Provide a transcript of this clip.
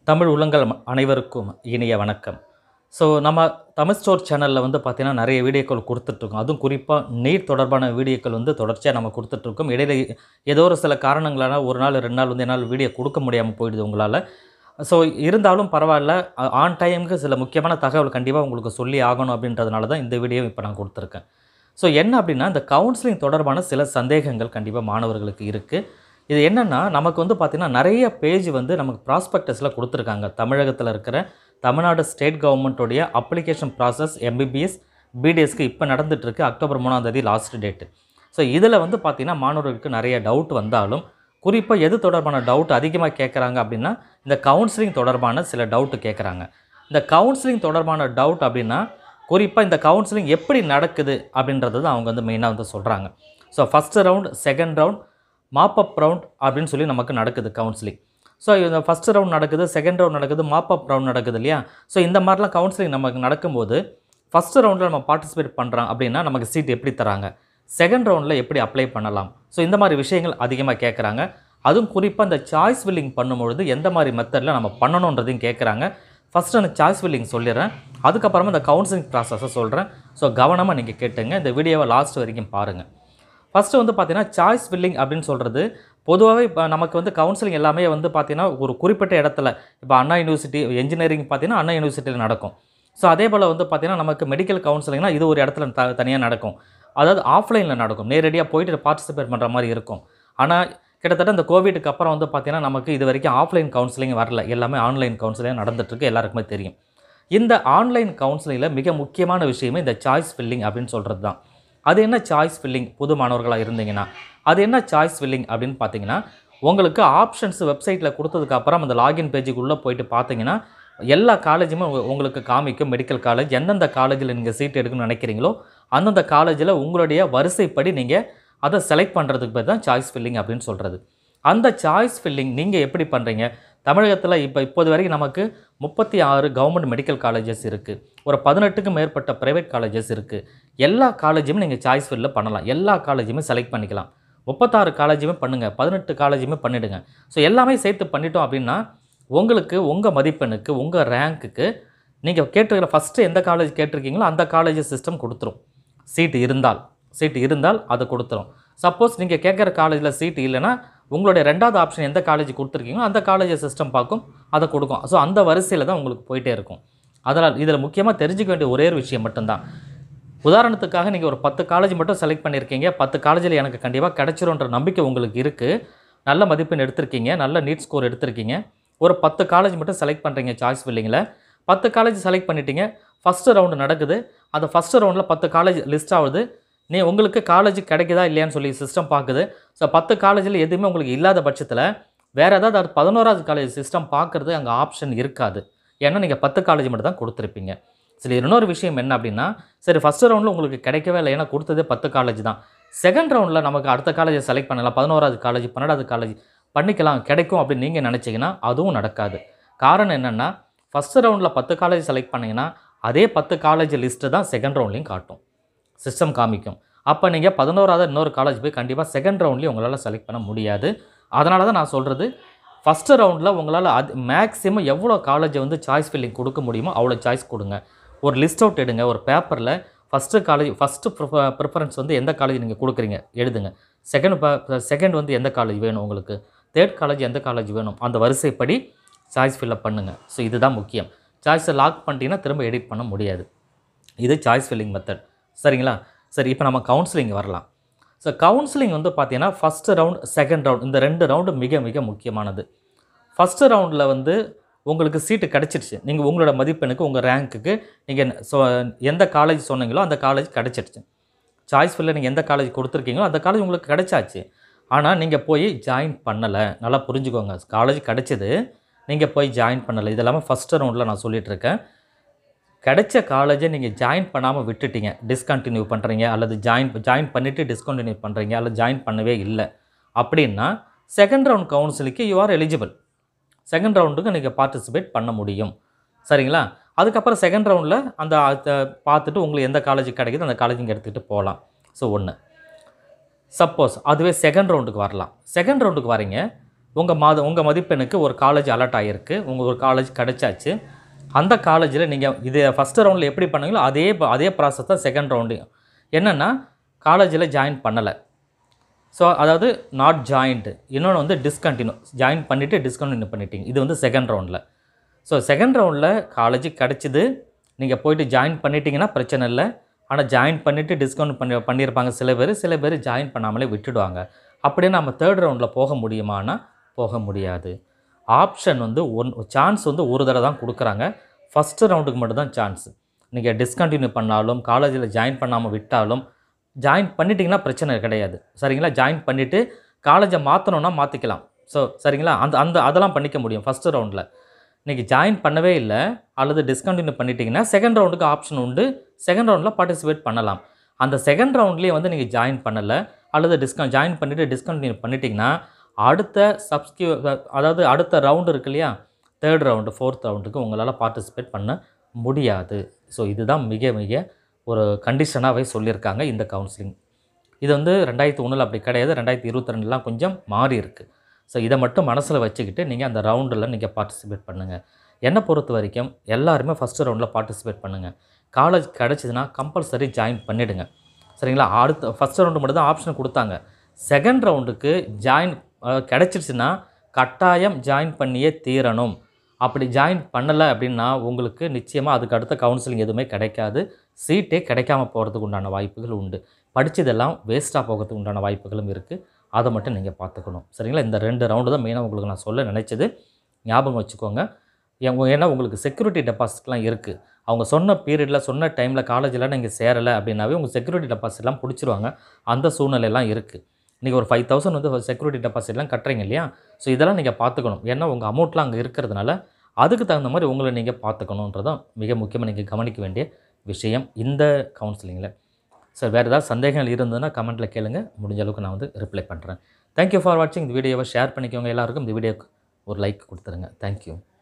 தமிழ் உள்ளங்கள் அனைவருக்கும் இனிய வணக்கம் ஸோ நம்ம தமிழ் ஸ்டோர் சேனலில் வந்து பார்த்திங்கன்னா நிறைய வீடியோக்கள் கொடுத்துட்ருக்கோம் அதுவும் குறிப்பாக நீட் தொடர்பான வீடியோக்கள் வந்து தொடர்ச்சியாக நம்ம கொடுத்துட்ருக்கோம் இடையில ஏதோ ஒரு சில காரணங்களால் ஒரு நாள் ரெண்டு நாள் வந்து என்னால் வீடியோ கொடுக்க முடியாமல் போயிடுது உங்களால் ஸோ இருந்தாலும் பரவாயில்ல ஆன் டைமுக்கு சில முக்கியமான தகவல் கண்டிப்பாக உங்களுக்கு சொல்லி ஆகணும் அப்படின்றதுனால தான் இந்த வீடியோ இப்போ நான் கொடுத்துருக்கேன் ஸோ என்ன அப்படின்னா இந்த கவுன்சிலிங் தொடர்பான சில சந்தேகங்கள் கண்டிப்பாக மாணவர்களுக்கு இருக்குது இது என்னென்னா நமக்கு வந்து பார்த்திங்கன்னா நிறைய பேஜ் வந்து நமக்கு ப்ராஸ்பெக்டஸில் கொடுத்துருக்காங்க தமிழகத்தில் இருக்கிற தமிழ்நாடு ஸ்டேட் கவர்மெண்ட்டோடைய அப்ளிகேஷன் ப்ராசஸ் எம்பிபிஎஸ் பிடிஎஸ்க்கு இப்போ நடந்துகிட்ருக்கு அக்டோபர் மூணாம் தேதி லாஸ்ட் டேட்டு ஸோ இதில் வந்து பார்த்திங்கன்னா மாணவர்களுக்கு நிறைய டவுட் வந்தாலும் குறிப்பாக எது தொடர்பான டவுட் அதிகமாக கேட்குறாங்க அப்படின்னா இந்த கவுன்சிலிங் தொடர்பான சில டவுட்டு கேட்குறாங்க இந்த கவுன்சிலிங் தொடர்பான டவுட் அப்படின்னா குறிப்பாக இந்த கவுன்சிலிங் எப்படி நடக்குது அப்படின்றது தான் அவங்க வந்து மெயினாக வந்து சொல்கிறாங்க so first round second round mop up round அப்படின்னு சொல்லி நமக்கு நடக்குது கவுன்சிலிங் ஸோ இந்த ஃபஸ்ட்டு ரவுண்ட் நடக்குது செகண்ட் ரவுண்ட் நடக்குது மாப்பப் ரவுண்ட் நடக்குது இல்லையா ஸோ இந்த மாதிரிலாம் கவுன்சிலிங் நமக்கு நடக்கும்போது ஃபஸ்ட்டு ரவுண்டில் நம்ம பார்ட்டிசிபேட் பண்ணுறோம் அப்படின்னா நமக்கு சீட் எப்படி தராங்க செகண்ட் ரவுண்டில் எப்படி அப்ளை பண்ணலாம் ஸோ இந்த மாதிரி விஷயங்கள் அதிகமாக கேட்குறாங்க அதுவும் குறிப்பாக இந்த சாய்ஸ் வில்லிங் பண்ணும்பொழுது எந்த மாதிரி மெத்தடில் நம்ம பண்ணணுன்றதையும் கேட்குறாங்க ஃபஸ்ட்டு அந்த சாய்ஸ் வில்லிங் சொல்லிடுறேன் அதுக்கப்புறமா இந்த கவுன்சிலிங் ப்ராசஸை சொல்கிறேன் ஸோ கவனமாக நீங்கள் கேட்டுங்க இந்த வீடியோவை லாஸ்ட் வரைக்கும் பாருங்கள் ஃபஸ்ட்டு வந்து பார்த்தீங்கன்னா சாய்ஸ் வில்லிங் அப்படின்னு சொல்கிறது பொதுவாகவே இப்போ நமக்கு வந்து கவுன்சிலிங் எல்லாமே வந்து பார்த்தீங்கன்னா ஒரு குறிப்பிட்ட இடத்துல இப்போ அண்ணா யூனிவர்சிட்டி என்ஜினியரிங் பார்த்தீங்கன்னா அண்ணா யூனிவர்சிட்டியில் நடக்கும் ஸோ அதே போல் வந்து பார்த்தீங்கன்னா நமக்கு மெடிக்கல் கவுன்சிலிங்னா இது ஒரு இடத்துல த தனியாக நடக்கும் அதாவது ஆஃப்லைனில் நடக்கும் நேரடியாக போயிட்டு பார்ட்டிசிபேட் பண்ணுற மாதிரி இருக்கும் ஆனால் கிட்டத்தட்ட இந்த கோவிடுக்கு அப்புறம் வந்து பார்த்தீங்கன்னா நமக்கு இது வரைக்கும் ஆஃப்லைன் கவுன்சிலிங் வரல எல்லாமே ஆன்லைன் கவுன்சிலிங் நடந்துட்டுருக்கு எல்லாருக்குமே தெரியும் இந்த ஆன்லைன் கவுன்சிலிங்கில் மிக முக்கியமான விஷயமே இந்த சாய்ஸ் ஃபில்லிங் அப்படின்னு சொல்கிறது தான் அது என்ன சாய்ஸ் ஃபில்லிங் புது மாணவர்களாக இருந்தீங்கன்னா அது என்ன சாய்ஸ் ஃபில்லிங் அப்படின்னு பார்த்தீங்கன்னா உங்களுக்கு ஆப்ஷன்ஸ் வெப்சைட்டில் கொடுத்ததுக்கு அப்புறம் அந்த லாகின் பேஜுக்குள்ளே போயிட்டு பார்த்தீங்கன்னா எல்லா காலேஜுமே உங்க- உங்களுக்கு காமிக்கும் மெடிக்கல் காலேஜ் எந்தெந்த காலேஜில் நீங்கள் சீட் எடுக்கணும்னு நினைக்கிறீங்களோ அந்தந்த காலேஜில் உங்களுடைய வரிசைப்படி நீங்கள் அதை செலக்ட் பண்ணுறதுக்கு பேர் தான் சாய்ஸ் ஃபில்லிங் அப்படின்னு சொல்கிறது அந்த சாய்ஸ் ஃபில்லிங் நீங்கள் எப்படி பண்ணுறீங்க தமிழகத்தில் இப்போ இப்போது வரைக்கும் நமக்கு முப்பத்தி ஆறு கவர்மெண்ட் மெடிக்கல் காலேஜஸ் இருக்குது ஒரு பதினெட்டுக்கும் மேற்பட்ட ப்ரைவேட் காலேஜஸ் இருக்குது எல்லா காலேஜுமே நீங்கள் சாய்ஸ் ஃபில்லில் பண்ணலாம் எல்லா காலேஜுமே செலக்ட் பண்ணிக்கலாம் முப்பத்தாறு காலேஜுமே பண்ணுங்கள் பதினெட்டு காலேஜுமே பண்ணிவிடுங்க ஸோ எல்லாமே சேர்த்து பண்ணிட்டோம் அப்படின்னா உங்களுக்கு உங்கள் மதிப்பெண்ணுக்கு உங்கள் ரேங்க்குக்கு நீங்கள் கேட்டிருக்கிற ஃபஸ்ட்டு எந்த காலேஜ் கேட்டிருக்கீங்களோ அந்த காலேஜ் சிஸ்டம் கொடுத்துரும் சீட்டு இருந்தால் சீட்டு இருந்தால் அதை கொடுத்துரும் சப்போஸ் நீங்கள் கேட்குற காலேஜில் சீட்டு இல்லைன்னா உங்களுடைய ரெண்டாவது ஆப்ஷன் எந்த காலேஜ் கொடுத்துருக்கீங்களோ அந்த காலேஜ் சிஸ்டம் பார்க்கும் அதை கொடுக்கும் ஸோ அந்த வரிசையில் தான் உங்களுக்கு போயிட்டே இருக்கும் அதனால் இதில் முக்கியமாக தெரிஞ்சுக்க வேண்டிய ஒரே ஒரு விஷயம் மட்டும்தான் உதாரணத்துக்காக நீங்கள் ஒரு பத்து காலேஜ் மட்டும் செலக்ட் பண்ணியிருக்கீங்க பத்து காலேஜில் எனக்கு கண்டிப்பாக கிடைச்சிரும்ன்ற நம்பிக்கை உங்களுக்கு இருக்குது நல்ல மதிப்பெண் எடுத்திருக்கீங்க நல்ல நீட் ஸ்கோர் எடுத்திருக்கீங்க ஒரு பத்து காலேஜ் மட்டும் செலக்ட் பண்ணுறீங்க சாய்ஸ் ஃபில்லிங்கில் பத்து காலேஜ் செலக்ட் பண்ணிட்டீங்க ஃபஸ்ட்டு ரவுண்டு நடக்குது அந்த ஃபஸ்ட்டு ரவுண்டில் பத்து காலேஜ் லிஸ்ட் ஆகுது நீ உங்களுக்கு காலேஜ் கிடைக்குதா இல்லையான்னு சொல்லி சிஸ்டம் பார்க்குது ஸோ பத்து காலேஜில் எதுவுமே உங்களுக்கு இல்லாத பட்சத்தில் வேறு ஏதாவது அது பதினோராவது காலேஜ் சிஸ்டம் பார்க்குறது அங்கே ஆப்ஷன் இருக்காது ஏன்னா நீங்கள் பத்து காலேஜ் மட்டும் தான் கொடுத்துருப்பீங்க சரி இன்னொரு விஷயம் என்ன அப்படின்னா சரி ஃபஸ்ட்டு ரவுண்டில் உங்களுக்கு கிடைக்கவே இல்லை ஏன்னா கொடுத்ததே பத்து காலேஜ் தான் செகண்ட் ரவுண்டில் நமக்கு அடுத்த காலேஜை செலக்ட் பண்ணலாம் பதினோராவது காலேஜ் பன்னெண்டாவது காலேஜ் பண்ணிக்கலாம் கிடைக்கும் அப்படின்னு நீங்கள் நினச்சிங்கன்னா அதுவும் நடக்காது காரணம் என்னென்னா ஃபஸ்ட்டு ரவுண்டில் பத்து காலேஜ் செலக்ட் பண்ணிங்கன்னா அதே பத்து காலேஜ் லிஸ்ட்டு தான் செகண்ட் ரவுண்ட்லேயும் காட்டும் சிஸ்டம் காமிக்கும் அப்போ நீங்கள் பதினோராவது இன்னொரு காலேஜ் போய் கண்டிப்பாக செகண்ட் ரவுண்ட்லேயும் உங்களால் செலக்ட் பண்ண முடியாது அதனால தான் நான் சொல்கிறது ஃபஸ்ட்டு ரவுண்டில் உங்களால் அது மேக்ஸிமம் எவ்வளோ காலேஜை வந்து சாய்ஸ் ஃபில்லிங் கொடுக்க முடியுமோ அவ்வளோ சாய்ஸ் கொடுங்க ஒரு லிஸ்ட் அவுட் எடுங்க ஒரு பேப்பரில் ஃபஸ்ட்டு காலேஜ் ஃபஸ்ட்டு ப்ரிஃபரன்ஸ் வந்து எந்த காலேஜ் நீங்கள் கொடுக்குறீங்க எழுதுங்க செகண்ட் செகண்ட் வந்து எந்த காலேஜ் வேணும் உங்களுக்கு தேர்ட் காலேஜ் எந்த காலேஜ் வேணும் அந்த வரிசைப்படி சாய்ஸ் ஃபில்லப் பண்ணுங்கள் ஸோ இதுதான் முக்கியம் சாய்ஸை லாக் பண்ணிட்டீங்கன்னா திரும்ப எடிட் பண்ண முடியாது இது சாய்ஸ் ஃபில்லிங் மெத்தட் சரிங்களா சரி இப்போ நம்ம கவுன்சிலிங் வரலாம் ஸோ கவுன்சிலிங் வந்து பார்த்தீங்கன்னா ஃபஸ்ட்டு ரவுண்ட் செகண்ட் ரவுண்ட் இந்த ரெண்டு ரவுண்டு மிக மிக முக்கியமானது ஃபஸ்ட்டு ரவுண்டில் வந்து உங்களுக்கு சீட்டு கிடச்சிருச்சு நீங்கள் உங்களோட மதிப்பெண்ணுக்கு உங்கள் ரேங்க்குக்கு நீங்கள் சொ எந்த காலேஜ் சொன்னீங்களோ அந்த காலேஜ் கிடச்சிருச்சு சாய்ஸ் ஃபில்லில் நீங்கள் எந்த காலேஜ் கொடுத்துருக்கீங்களோ அந்த காலேஜ் உங்களுக்கு கிடைச்சாச்சு ஆனால் நீங்கள் போய் ஜாயின் பண்ணலை நல்லா புரிஞ்சுக்கோங்க காலேஜ் கிடச்சிது நீங்கள் போய் ஜாயின் பண்ணலை இது எல்லாமே ஃபஸ்ட்டு ரவுண்டில் நான் சொல்லிட்டு இருக்கேன் கிடைச்ச காலேஜை நீங்கள் ஜாயின் பண்ணாமல் விட்டுட்டீங்க டிஸ்கண்டினியூ பண்ணுறீங்க அல்லது ஜாயின் ஜாயின் பண்ணிவிட்டு டிஸ்கண்டினியூ பண்ணுறீங்க அல்லது ஜாயின் பண்ணவே இல்லை அப்படின்னா செகண்ட் ரவுண்ட் கவுன்சிலுக்கு யூ ஆர் எலிஜிபிள் செகண்ட் ரவுண்டுக்கு நீங்கள் பார்ட்டிசிபேட் பண்ண முடியும் சரிங்களா அதுக்கப்புறம் செகண்ட் ரவுண்டில் அந்த அத பார்த்துட்டு உங்களுக்கு எந்த காலேஜ் கிடைக்குதோ அந்த காலேஜ் இங்கே எடுத்துகிட்டு போகலாம் ஸோ ஒன்று சப்போஸ் அதுவே செகண்ட் ரவுண்டுக்கு வரலாம் செகண்ட் ரவுண்டுக்கு வரீங்க உங்கள் மாத உங்கள் மதிப்பெண்ணுக்கு ஒரு காலேஜ் அலர்ட் ஆகிருக்கு உங்கள் ஒரு காலேஜ் கிடைச்சாச்சு அந்த காலேஜில் நீங்கள் இது ஃபஸ்ட்டு ரவுண்டில் எப்படி பண்ணீங்களோ அதே ப- அதே ப்ராசஸ் தான் செகண்ட் ரவுண்டையும் என்னென்னா காலேஜில் ஜாயின் பண்ணலை ஸோ அதாவது நாட் ஜாயின்ட்டு இன்னொன்று வந்து டிஸ்கண்டினியூ ஜாயின் பண்ணிவிட்டு டிஸ்கண்டினியூ பண்ணிட்டீங்க இது வந்து செகண்ட் ரவுண்டில் ஸோ செகண்ட் ரவுண்டில் காலேஜ் கிடச்சிது நீங்கள் போயிட்டு ஜாயின் பண்ணிட்டீங்கன்னா பிரச்சனை இல்லை ஆனால் ஜாயின் பண்ணிவிட்டு டிஸ்கவுண்ட் பண்ணி பண்ணியிருப்பாங்க சில பேர் சில பேர் ஜாயின் பண்ணாமலே விட்டுடுவாங்க அப்படியே நம்ம தேர்ட் ரவுண்டில் போக முடியுமானா போக முடியாது ஆப்ஷன் வந்து ஒன் சான்ஸ் வந்து ஒரு தடவை தான் கொடுக்குறாங்க ஃபஸ்ட்டு ரவுண்டுக்கு மட்டும்தான் சான்ஸ் நீங்கள் டிஸ்கண்டினியூ பண்ணாலும் காலேஜில் ஜாயின் பண்ணாமல் விட்டாலும் ஜாயின் பண்ணிட்டீங்கன்னா பிரச்சனை கிடையாது சரிங்களா ஜாயின் பண்ணிவிட்டு காலேஜை மாற்றணுன்னா மாற்றிக்கலாம் ஸோ சரிங்களா அந்த அந்த அதெல்லாம் பண்ணிக்க முடியும் ஃபஸ்ட்டு ரவுண்டில் இன்றைக்கி ஜாயின் பண்ணவே இல்லை அல்லது டிஸ்கண்டினியூ பண்ணிட்டீங்கன்னா செகண்ட் ரவுண்டுக்கு ஆப்ஷன் உண்டு செகண்ட் ரவுண்டில் பார்ட்டிசிபேட் பண்ணலாம் அந்த செகண்ட் ரவுண்ட்லேயே வந்து நீங்கள் ஜாயின் பண்ணலை அல்லது டிஸ்கவுண்ட் ஜாயின் பண்ணிவிட்டு டிஸ்கண்டினியூ பண்ணிட்டீங்கன்னா அடுத்த சப்ஸ்கியூ அதாவது அடுத்த ரவுண்டு இருக்கு இல்லையா தேர்ட் ரவுண்டு ஃபோர்த் ரவுண்டுக்கு உங்களால் பார்ட்டிசிபேட் பண்ண முடியாது ஸோ இதுதான் மிக மிக ஒரு கண்டிஷனாகவே சொல்லியிருக்காங்க இந்த கவுன்சிலிங் இது வந்து ரெண்டாயிரத்தி ஒன்றில் அப்படி கிடையாது ரெண்டாயிரத்தி இருபத்தி ரெண்டுலாம் கொஞ்சம் மாறி இருக்கு ஸோ இதை மட்டும் மனசில் வச்சுக்கிட்டு நீங்கள் அந்த ரவுண்டில் நீங்கள் பார்ட்டிசிபேட் பண்ணுங்கள் என்னை பொறுத்த வரைக்கும் எல்லாருமே ஃபஸ்ட்டு ரவுண்டில் பார்ட்டிசிபேட் பண்ணுங்கள் காலேஜ் கிடச்சிதுன்னா கம்பல்சரி ஜாயின் பண்ணிவிடுங்க சரிங்களா அடுத்த ஃபஸ்ட் ரவுண்டு மட்டும் தான் ஆப்ஷன் கொடுத்தாங்க செகண்ட் ரவுண்டுக்கு ஜாயின் கிடச்சிருச்சுன்னா கட்டாயம் ஜாயின் பண்ணியே தீரணும் அப்படி ஜாயின் பண்ணலை அப்படின்னா உங்களுக்கு நிச்சயமாக அதுக்கு அடுத்த கவுன்சிலிங் எதுவுமே கிடைக்காது சீட்டே கிடைக்காம போகிறதுக்கு உண்டான வாய்ப்புகள் உண்டு படித்ததெல்லாம் வேஸ்ட்டாக போகிறதுக்கு உண்டான வாய்ப்புகளும் இருக்குது அதை மட்டும் நீங்கள் பார்த்துக்கணும் சரிங்களா இந்த ரெண்டு ரவுண்டு தான் மெயினாக உங்களுக்கு நான் சொல்ல நினச்சது ஞாபகம் வச்சுக்கோங்க ஏன் ஏன்னா உங்களுக்கு செக்யூரிட்டி டெபாசிட்லாம் இருக்குது அவங்க சொன்ன பீரியடில் சொன்ன டைமில் காலேஜில் நீங்கள் சேரலை அப்படின்னாவே உங்கள் செக்யூரிட்டி டெபாசிட்லாம் பிடிச்சிருவாங்க அந்த சூழ்நிலையெல்லாம் இருக்குது இன்றைக்கி ஒரு ஃபைவ் தௌசண்ட் வந்து செக்யூரிட்டி டெபாசிட்லாம் கட்டுறீங்க இல்லையா ஸோ இதெல்லாம் நீங்கள் பார்த்துக்கணும் ஏன்னா உங்கள் அமௌண்ட்லாம் அங்கே இருக்கிறதுனால அதுக்கு தகுந்த மாதிரி உங்களை நீங்கள் பார்த்துக்கணுன்றதான் மிக முக்கியமாக நீங்கள் கவனிக்க வேண்டிய விஷயம் இந்த கவுன்சிலிங்கில் சார் வேறு ஏதாவது சந்தேகங்கள் இருந்ததுன்னா கமெண்ட்டில் கேளுங்க முடிஞ்ச அளவுக்கு நான் வந்து ரிப்ளை பண்ணுறேன் தேங்க்யூ ஃபார் வாட்சிங் இந்த வீடியோவை ஷேர் பண்ணிக்கோங்க எல்லாருக்கும் இந்த வீடியோக்கு ஒரு லைக் கொடுத்துருங்க தேங்க்யூ